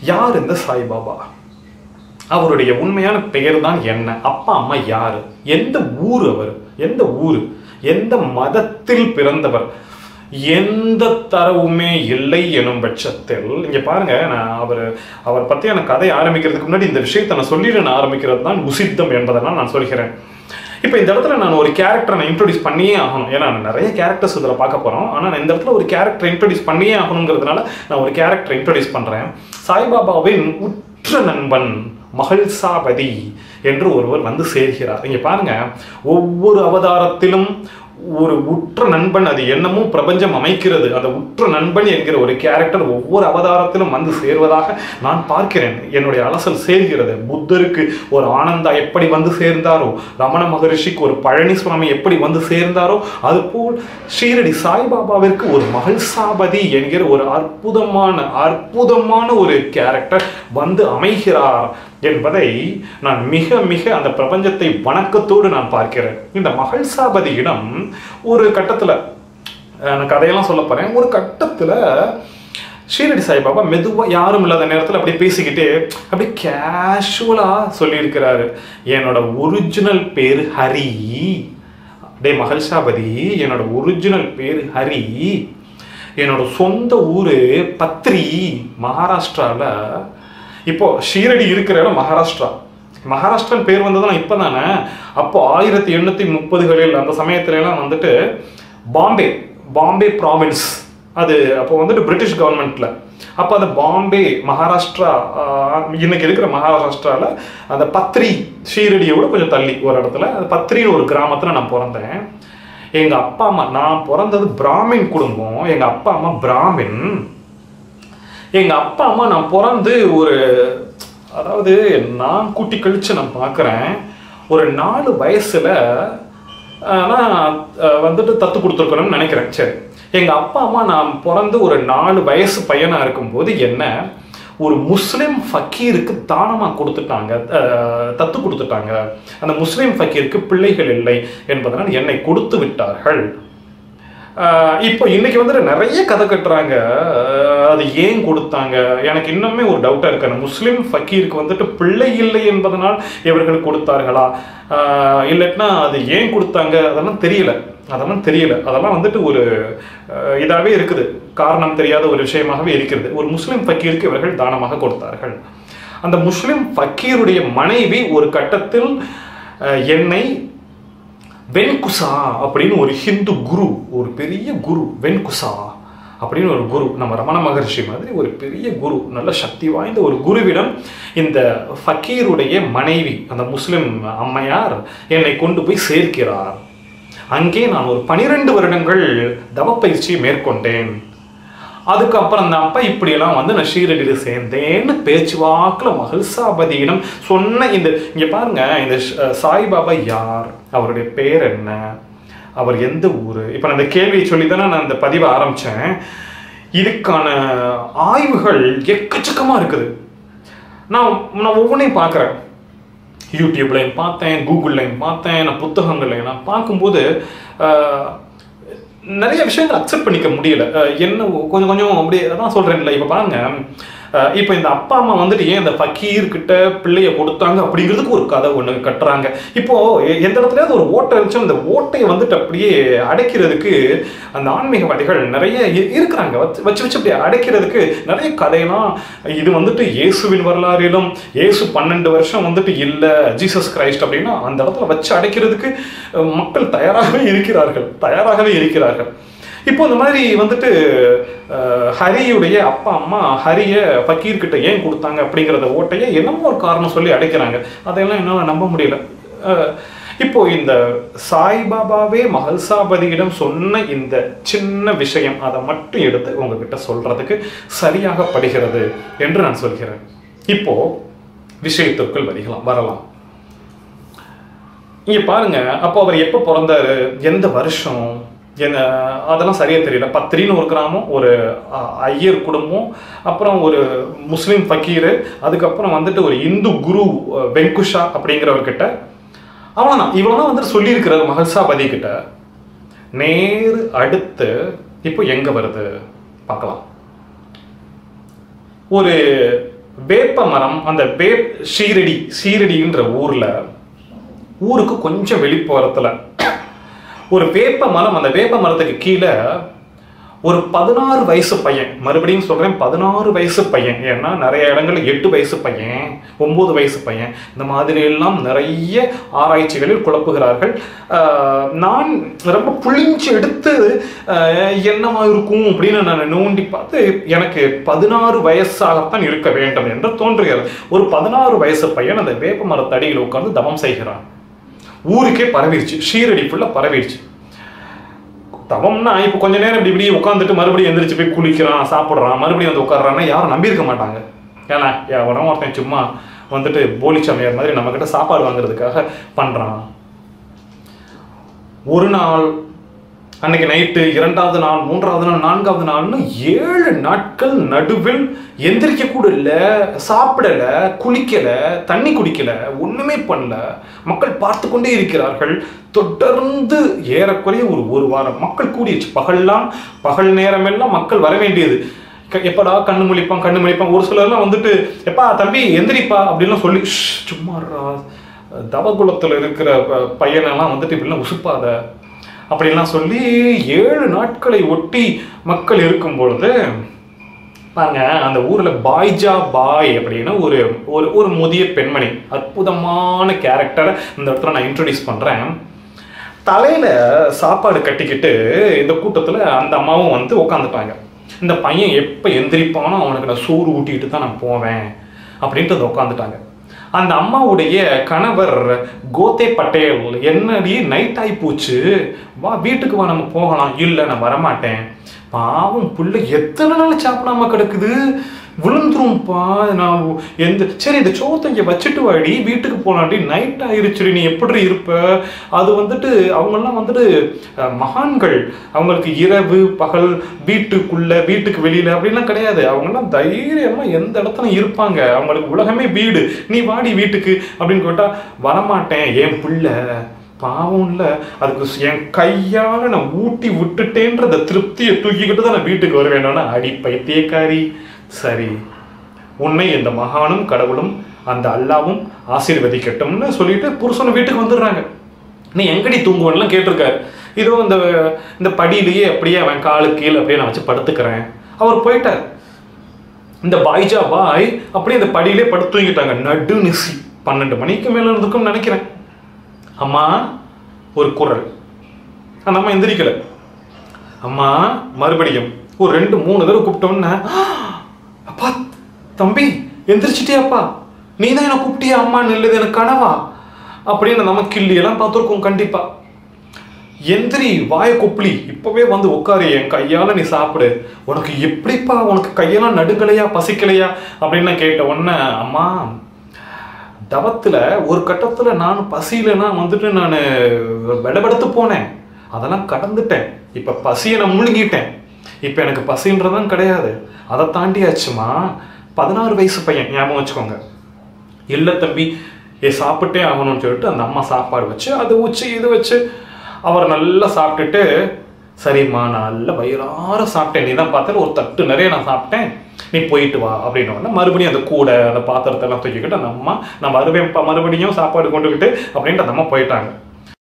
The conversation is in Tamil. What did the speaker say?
யார் இந்த சாய்பாபா அவருடைய உண்மையான பெயர் தான் என்ன அப்பா அம்மா யாரு எந்த ஊர் அவர் எந்த ஊர் எந்த மதத்தில் பிறந்தவர் எந்த தரவுமே இல்லை எனும் பட்சத்தில் இங்க பாருங்க நான் அவர் அவர் பத்தியான கதை ஆரம்பிக்கிறதுக்கு முன்னாடி இந்த விஷயத்தை நான் சொல்லிட்டு நான் ஆரம்பிக்கிறது தான் உசித்தம் என்பதெல்லாம் நான் சொல்கிறேன் இப்போ இந்த இடத்துல நான் ஒரு கேரக்டரை நான் இன்ட்ரோடியூஸ் பண்ணியே ஆகணும் ஏன்னா நான் நிறைய கேரக்டர்ஸ் இதில் பார்க்க போகிறோம் ஆனால் நான் இந்த இடத்துல ஒரு கேரக்டர் இன்ட்ரோடியூஸ் பண்ணியே ஆகணுங்கிறதுனால நான் ஒரு கேரக்டர் இன்ட்ரோடியூஸ் பண்ணுறேன் சாய்பாபாவின் உற்ற நண்பன் மகள்சாபதி என்று ஒருவர் வந்து சேர்கிறார் இங்க பாருங்க ஒவ்வொரு அவதாரத்திலும் ஒரு உற்ற நண்பன் அது என்னமோ பிரபஞ்சம் அமைக்கிறது அந்த உற்ற நண்பன் என்கிற ஒரு கேரக்டர் ஒவ்வொரு அவதாரத்திலும் வந்து சேர்வதாக நான் பார்க்கிறேன் என்னுடைய அலசல் சேர்கிறது புத்தருக்கு ஒரு ஆனந்தா எப்படி வந்து சேர்ந்தாரோ ரமண மகரிஷிக்கு ஒரு பழனி சுவாமி எப்படி வந்து சேர்ந்தாரோ அதுபோல் ஷீரடி சாய்பாபாவிற்கு ஒரு மகள்சாபதி என்கிற ஒரு அற்புதமான அற்புதமான ஒரு கேரக்டர் வந்து அமைகிறார் என்பதை நான் மிக மிக அந்த பிரபஞ்சத்தை வணக்கத்தோடு நான் பார்க்கிறேன் இந்த மகள்சாபதியிடம் ஒரு கட்டத்தில் நான் கதையெல்லாம் சொல்ல போறேன் ஒரு கட்டத்தில் ஷீரடி சாய்பாபா மெதுவாக யாரும் இல்லாத நேரத்தில் அப்படியே பேசிக்கிட்டே அப்படியே கேஷுவலாக சொல்லியிருக்கிறாரு என்னோட ஒரிஜினல் பேர் ஹரி டே மகள்சாபதி என்னோட ஒரிஜினல் பேர் ஹரி என்னோட சொந்த ஊர் பத்ரி மகாராஷ்டிராவில் இப்போ ஷீரடி இருக்கிற இடம் மகாராஷ்டிரா மகாராஷ்டிரன் பேர் வந்ததுலாம் இப்போ தானே அப்போ ஆயிரத்தி எண்ணூற்றி முப்பதுகளில் அந்த சமயத்துல எல்லாம் வந்துட்டு பாம்பே பாம்பே ப்ராவின்ஸ் அது அப்போ வந்துட்டு பிரிட்டிஷ் கவர்மெண்ட்ல அப்போ அந்த பாம்பே மகாராஷ்டிரா ஆஹ், இன்னைக்கு இருக்கிற மகாராஷ்டிராவில் அந்த பத்ரி ஷீரடியோட கொஞ்சம் தள்ளி ஒரு இடத்துல அந்த பத்ரின்னு ஒரு கிராமத்தில் நான் பிறந்தேன் எங்கள் அப்பா அம்மா நான் பிறந்தது பிராமின் குடும்பம் எங்கள் அப்பா அம்மா பிராமின் எங்க அப்பா அம்மா நான் பிறந்து ஒரு அதாவது நான் கூட்டி கழிச்சு நான் பார்க்குறேன் ஒரு நாலு வயசுல அஹ், நான் அஹ், வந்துட்டு தத்து கொடுத்துருக்கணும்னு நினைக்கிறேன் சரி எங்க அப்பா அம்மா நான் பிறந்து ஒரு நாலு வயசு பையனா இருக்கும்போது என்ன ஒரு முஸ்லிம் ஃபக்கீருக்கு தானமா கொடுத்துட்டாங்க அஹ், தத்து கொடுத்துட்டாங்க அந்த முஸ்லிம் ஃபக்கீருக்கு பிள்ளைகள் இல்லை என்பதனால் என்னை கொடுத்து விட்டார்கள் ஆஹ் இப்போ இன்னைக்கு வந்துட்டு நிறைய கதை கட்டுறாங்க ஆஹ் அது ஏன் கொடுத்தாங்க எனக்கு இன்னுமே ஒரு டவுட்டா இருக்கு அந்த முஸ்லிம் ஃபக்கீருக்கு வந்துட்டு பிள்ளை இல்லை என்பதனால் இவர்கள் கொடுத்தார்களா ஆஹ் இல்லாட்டினா அது ஏன் கொடுத்தாங்க அதெல்லாம் தெரியல அதெல்லாம் தெரியல அதெல்லாம் வந்துட்டு ஒரு ஆஹ் இதாவே இருக்குது காரணம் தெரியாத ஒரு விஷயமாகவே இருக்கிறது ஒரு முஸ்லிம் ஃபக்கீருக்கு இவர்கள் தானமாக கொடுத்தார்கள் அந்த முஸ்லிம் ஃபக்கீருடைய மனைவி ஒரு கட்டத்தில் ஆஹ் என்னை வெண்குசா அப்படின்னு ஒரு ஹிந்து குரு ஒரு பெரிய குரு வெண்குசா அப்படின்னு ஒரு குரு நம்ம ரமண மகர்ஷி மாதிரி ஒரு பெரிய குரு நல்ல சக்தி வாய்ந்த ஒரு குருவிடம் இந்த ஃபக்கீருடைய மனைவி அந்த முஸ்லிம் அம்மையார் என்னை கொண்டு போய் சேர்க்கிறார் அங்கே நான் ஒரு பனிரெண்டு வருடங்கள் தவப்பயிற்சியை மேற்கொண்டேன் அதுக்கப்புறம் அந்த அப்பா இப்படியெல்லாம் வந்து நான் ஷீரடியில் சேர்ந்தேன்னு பேச்சுவாக்கில் மகிழ்சாபதியிடம் சொன்ன இந்த இங்கே பாருங்க இந்த ஷ- சாய்பாபா யார் அவருடைய பேர் என்ன அவர் எந்த ஊர் இப்போ நான் இந்த கேள்வியை சொல்லி தானே நான் இந்த பதிவை ஆரம்பித்தேன் இதுக்கான ஆய்வுகள் எக்கச்சக்கமாக இருக்குது நான் நான் ஒவ்வொன்றையும் பார்க்குறேன் யூடியூப்லையும் பார்த்தேன் கூகுள்லையும் பார்த்தேன் நான் புத்தகங்கள்லையும் நான் பார்க்கும்போது ஆஹ், நிறைய விஷயங்கள் அக்செப்ட் பண்ணிக்க முடியல அஹ் என்ன கொஞ்சம் கொஞ்சம் அப்படியே அதான் சொல்றேன்ல இப்ப பாருங்க அஹ் இப்ப இந்த அப்பா அம்மா வந்துட்டு ஏன் இந்த ஃபக்கீர் கிட்ட பிள்ளைய கொடுத்தாங்க அப்படிங்கிறதுக்கு ஒரு கதை ஒண்ணு கட்டுறாங்க இப்போ எ- எந்த இடத்துலயாவது ஒரு ஓட்டை இருந்துச்சு அந்த ஓட்டையை வந்துட்டு அப்படியே அடைக்கிறதுக்கு அந்த ஆன்மீகவாதிகள் நிறைய இ- இருக்கிறாங்க வச்சு வச்சு வச்சு அப்படியே அடைக்கிறதுக்கு நிறைய கதையெல்லாம் இது வந்துட்டு இயேசுவின் வரலாறிலும் இயேசு பன்னெண்டு வருஷம் வந்துட்டு இல்லை ஜீசஸ் கிரைஸ்ட் அப்படின்னா அந்த இடத்துல வச்சு அடைக்கிறதுக்கு அஹ், மக்கள் தயாராகவே இருக்கிறார்கள் தயாராகவே இருக்கிறார்கள் இப்போ இந்த மாதிரி வந்துட்டு அஹ், ஹரியுடைய அப்பா அம்மா ஹரிய ஃபக்கீர் கிட்ட ஏன் கொடுத்தாங்க அப்படிங்கிறத ஓட்டையை என்னமோ ஒரு காரணம் சொல்லி அடைக்கிறாங்க அதையெல்லாம் என்னால் நம்ப முடியல அஹ், இப்போ இந்த சாய்பாபாவே மகள்சாபதியிடம் சொன்ன இந்த சின்ன விஷயம் அதை மட்டும் எடுத்து உங்ககிட்ட சொல்றதுக்கு சரியாக படுகிறது என்று நான் சொல்கிறேன் இப்போ விஷயத்திற்குள் வருகலாம் வரலாம் இங்க பாருங்க அப்போ அவர் எப்போ பிறந்தாரு எந்த வருஷம் என்ன அதெல்லாம் சரியா தெரியல பத்திரின்னு ஒரு கிராமம் ஒரு அ- ஐயர் குடும்பம் அப்புறம் ஒரு முஸ்லீம் ஃபக்கீர் அதுக்கப்புறம் வந்துட்டு ஒரு இந்து குரு அஹ், வெங்குஷா அப்படிங்கிறவர்கிட்ட அவ்வளோதான் இவ்வளோதான் வந்துட்டு சொல்லியிருக்கிறார் மகள்சாபதி கிட்ட நேர் அடுத்து இப்போ எங்க வருது பார்க்கலாம் ஒரு வேப்ப மரம் அந்த வேப் ஷீரடி ஷீரடின்ற ஊர்ல ஊருக்கு கொஞ்சம் வெளிப்புறத்துல ஒரு வேப்ப மரம் அந்த வேப்ப மரத்துக்கு கீழே ஒரு பதினாறு வயசு பையன் மறுபடியும் சொல்றேன் பதினாறு வயசு பையன் ஏன்னா நிறைய இடங்கள்ல எட்டு வயசு பையன் ஒன்பது வயசு பையன் இந்த மாதிரி எல்லாம் நிறைய ஆராய்ச்சிகளில் குழப்புகிறார்கள் ஆஹ் நான் ரொம்ப புளிஞ்சு எடுத்து ஆஹ் என்னவா இருக்கும் அப்படின்னு நான் நோண்டி பார்த்து எனக்கு பதினாறு வயசாகத்தான் இருக்க வேண்டும் என்று தோன்றுகிறது ஒரு பதினாறு வயசு பையன் அந்த வேப்ப மரத்தடியில் உட்கார்ந்து தவம் செய்கிறான் ஊருக்கே பரவிடுச்சு ஷீரடி ஃபுல்லா பரவிடுச்சு தவம்னா இப்போ கொஞ்ச நேரம் இப்படி இப்படி உட்காந்துட்டு மறுபடியும் எந்திரிச்சு போய் குளிக்கிறான் சாப்பிட்றான் மறுபடியும் வந்து உட்கார்றான்னா யாரும் நம்பியிருக்க மாட்டாங்க ஏன்னா எவனோ ஒருத்தன் சும்மா வந்துட்டு போலிச்சமையர் மாதிரி நம்மக்கிட்ட சாப்பாடு வாங்குறதுக்காக பண்றான் ஒரு நாள் அன்னைக்கு நைட்டு இரண்டாவது நாள் மூன்றாவது நாள் நான்காவது நாள்னு ஏழு நாட்கள் நடுவில் எந்திரிக்க கூட இல்லை சாப்பிடல குளிக்கல தண்ணி குடிக்கல ஒண்ணுமே பண்ணல மக்கள் பார்த்து கொண்டே இருக்கிறார்கள் தொடர்ந்து ஏறக்குறைய ஒரு ஒரு வாரம் மக்கள் கூடிடுச்சு பகல்லாம் பகல் நேரமெல்லாம் மக்கள் வர வேண்டியது க- எப்படா கண்ணு முழிப்பான் கண்ணு முழிப்பான் ஒரு சிலர்லாம் வந்துட்டு எப்பா தம்பி எந்திரிப்பா அப்படின்லாம் சொல்லி "ஷ், சும்மா இருடா. தவகுலத்துல இருக்கிற ப- பையனெல்லாம் வந்துட்டு இப்படிலாம் உசுப்பாத அப்படிலாம் சொல்லி ஏழு நாட்களை ஒட்டி மக்கள் இருக்கும் பொழுது பாருங்க அந்த ஊர்ல பாய்ஜா பாய் அப்படின்னு ஒரு ஒரு ஒரு முதிய பெண்மணி அற்புதமான கேரக்டரை இந்த இடத்துல நான் இன்ட்ரடியூஸ் பண்றேன் தலையில சாப்பாடு கட்டிக்கிட்டு இந்த கூட்டத்துல அந்த அம்மாவும் வந்து உட்காந்துட்டாங்க இந்த பையன் எப்ப எந்திரிப்பானோ அவனுக்கு நான் சோறு ஊட்டிட்டு தான் நான் போவேன் அப்படின்ட்டு வந்து உட்காந்துட்டாங்க அந்த அம்மாவுடைய கணவர் கோத்தே பட்டேல் என்னடி நைட் ஆகி போச்சு வா வீட்டுக்கு வா நம்ம போகலாம் இல்லை நான் வரமாட்டேன் பாவம் புள்ள எத்தனை நாள் சாப்பிடாம கிடக்குது விழுந்துரும்ப்பா நான் எந்த சரி இந்த சோத்தை இங்கே வச்சுட்டு வாடி வீட்டுக்கு போனாடி நைட் ஆயிருச்சுடி நீ எப்படி இருப்ப அது வந்துட்டு அவங்கெல்லாம் வந்துட்டு அஹ், மகான்கள் அவங்களுக்கு இரவு பகல் வீட்டுக்குள்ள வீட்டுக்கு வெளியில அப்படிலாம் கிடையாது அவங்கெல்லாம் தைரியமா எந்த இடத்துல இருப்பாங்க அவங்களுக்கு உலகமே வீடு நீ வாடி வீட்டுக்கு அப்படின்னு கேட்டா வரமாட்டேன் என் பிள்ளை பாவம் இல்ல அதுக்கு ஸ்- என் கையால நான் ஊட்டி விட்டுட்டேன்ற அந்த திருப்தியை தூக்கிக்கிட்டு தான் நான் வீட்டுக்கு வருவேன்னா அடி பைத்தியக்காரி சரி உன்னை இந்த மகானும் கடவுளும் அந்த அல்லாவும் ஆசீர்வதிக்கட்டும்னு சொல்லிட்டு புருஷன் வீட்டுக்கு வந்துடுறாங்க நீ எங்கடி தூங்குவன்லாம் கேட்டிருக்காரு இதோ இந்த இந்த படியிலேயே அப்படியே அவன் காலு கீழே அப்படியே நான் வச்சு படுத்துக்கிறேன் அவர் போயிட்டார் இந்த பாய்ஜா பாய் அப்படியே இந்த படியிலே படுத்து தூங்கிட்டாங்க நடு நிசி பன்னெண்டு மணிக்கு மேல இருந்துக்கும் நினைக்கிறேன் அம்மா ஒரு குரல் அந்த அம்மா எந்திரிக்கல அம்மா மறுபடியும் ஒரு ரெண்டு மூணு தடவை கூப்பிட்டோன்னே அப்பா தம்பி எந்திரிச்சிட்டியாப்பா நீ தான் என்ன கூப்பிட்டியா அம்மா நில்லுது எனக்கு கனவா அப்படின்னு நம்ம கிள்ளி எல்லாம் பார்த்துருக்கோம் கண்டிப்பா எந்திரி வாய கொப்பளி இப்பவே வந்து உட்காரு என் கையால நீ சாப்பிடு உனக்கு எப்படிப்பா உனக்கு கையெல்லாம் நடுங்கலையா பசிக்கலையா அப்படின்னு கேட்ட உடனே அம்மா தவத்துல ஒரு கட்டத்துல நான் பசியிலனா வந்துட்டு நான் விடபடுத்து போனேன் அதெல்லாம் கடந்துட்டேன் இப்ப பசியை நான் முழுங்கிட்டேன் இப்ப எனக்கு பசின்றதும் கிடையாது அதை தாண்டியாச்சுமா பதினாறு வயசு பையன் ஞாபகம் வச்சுக்கோங்க இல்ல தம்பி ஏ சாப்பிட்டே ஆகணும்னு சொல்லிட்டு அந்த அம்மா சாப்பாடு வச்சு அது வச்சு இது வச்சு அவர் நல்லா சாப்பிட்டுட்டு சரிம்மா நான் நல்ல வயிறார சாப்பிட்டேன் நீ தான் பார்த்தாலும் ஒரு தட்டு நிறைய நான் சாப்பிட்டேன் நீ போயிட்டு வா அப்படின்னு உடனே மறுபடியும் அந்த கூடை அந்த பாத்திரத்தை எல்லாம் தூக்கிக்கிட்டு அந்த அம்மா நான் வருவேன்ப்பா மறுபடியும் சாப்பாடு கொண்டுக்கிட்டு அப்படின்ட்டு அந்த அம்மா போயிட்டாங்க